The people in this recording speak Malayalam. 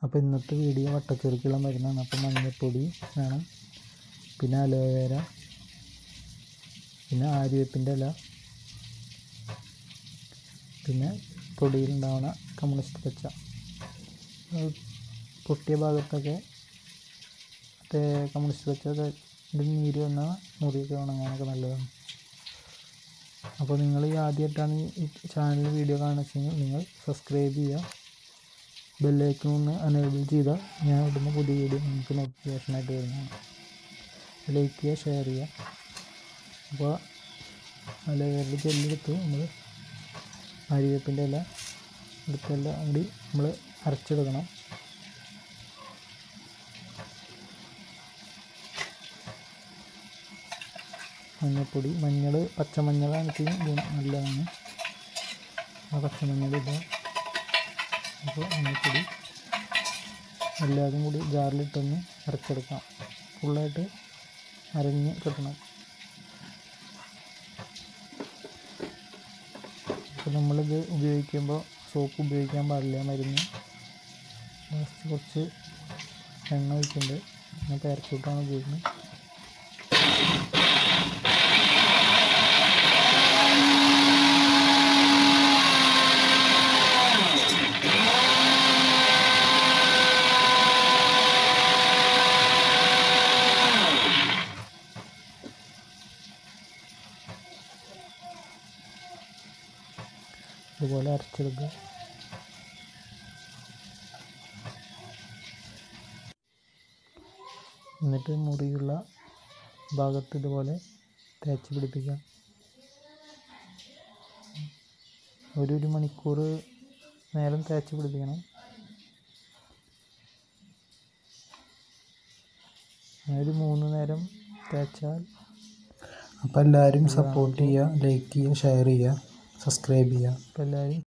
അപ്പോൾ ഇന്നത്തെ വീഡിയോ വട്ടച്ചൊറുക്കുള്ള മരുന്നാണ് അപ്പോൾ മഞ്ഞൾപ്പൊടി വേണം പിന്നെ അലോവേര പിന്നെ ആര്യവേപ്പിൻ്റെ ഇല പിന്നെ തൊടിയിലുണ്ടാവുന്ന കമ്മ്യൂണിസ്റ്റ് പച്ച അത് പൊട്ടിയ ഭാഗത്തൊക്കെ മറ്റേ കമ്മ്യൂണിസ്റ്റ് പച്ച നീര് വന്നാൽ മുറിയൊക്കെ ഉണങ്ങാനൊക്കെ നല്ലതാണ് അപ്പോൾ നിങ്ങൾ ഈ ആദ്യമായിട്ടാണ് ഈ ചാനൽ വീഡിയോ കാണുന്നതെങ്കിൽ നിങ്ങൾ സബ്സ്ക്രൈബ് ചെയ്യുക ബെല്ലൈക്കൺ ഒന്ന് അനേബിൾ ചെയ്താൽ ഞാൻ ഇടുന്ന പുതിയ വീഡിയോ നിങ്ങൾക്ക് നോട്ടിഫിക്കേഷനായിട്ട് വരുന്നതാണ് ലൈക്ക് ചെയ്യുക ഷെയർ ചെയ്യുക അപ്പോൾ അലവേറിൽ ജെല്ലെടുത്ത് നമ്മൾ അരിവേപ്പിൻ്റെ ഇല എടുത്തെല്ലാം കൂടി നമ്മൾ അരച്ചെടുക്കണം മഞ്ഞൾപ്പൊടി മഞ്ഞൾ പച്ചമഞ്ഞളാണ് ഏറ്റവും ഗുണം നല്ലതാണ് ആ പച്ചമഞ്ഞൾ ഇടുക അപ്പോൾ മഞ്ഞൾപ്പൊടി എല്ലാതും കൂടി ജാറിലിട്ടൊന്ന് അരച്ചെടുക്കാം ഫുള്ളായിട്ട് അരഞ്ഞ് കിട്ടണം അപ്പോൾ നമ്മളിത് ഉപയോഗിക്കുമ്പോൾ സോപ്പ് ഉപയോഗിക്കാൻ പാടില്ല മരുന്ന് ലാസ്റ്റ് കുറച്ച് എണ്ണ ഒഴിക്കുന്നുണ്ട് ഞാൻ പാരച്ചൂട്ടാണ് ഉപയോഗിക്കുന്നത് ഇതുപോലെ അരച്ചെടുക്കുക എന്നിട്ട് മുറിയുള്ള ഭാഗത്ത് ഇതുപോലെ തേച്ച് പിടിപ്പിക്കാം ഒരു ഒരു മണിക്കൂർ നേരം തേച്ച് പിടിപ്പിക്കണം ഒരു മൂന്ന് നേരം തേച്ചാൽ അപ്പോൾ എല്ലാവരും സപ്പോർട്ട് ചെയ്യുക ലൈക്ക് ചെയ്യുക ഷെയർ ചെയ്യുക സബ്സ്ക്രൈബ് ചെയ്യുക അപ്പോൾ എല്ലാവരും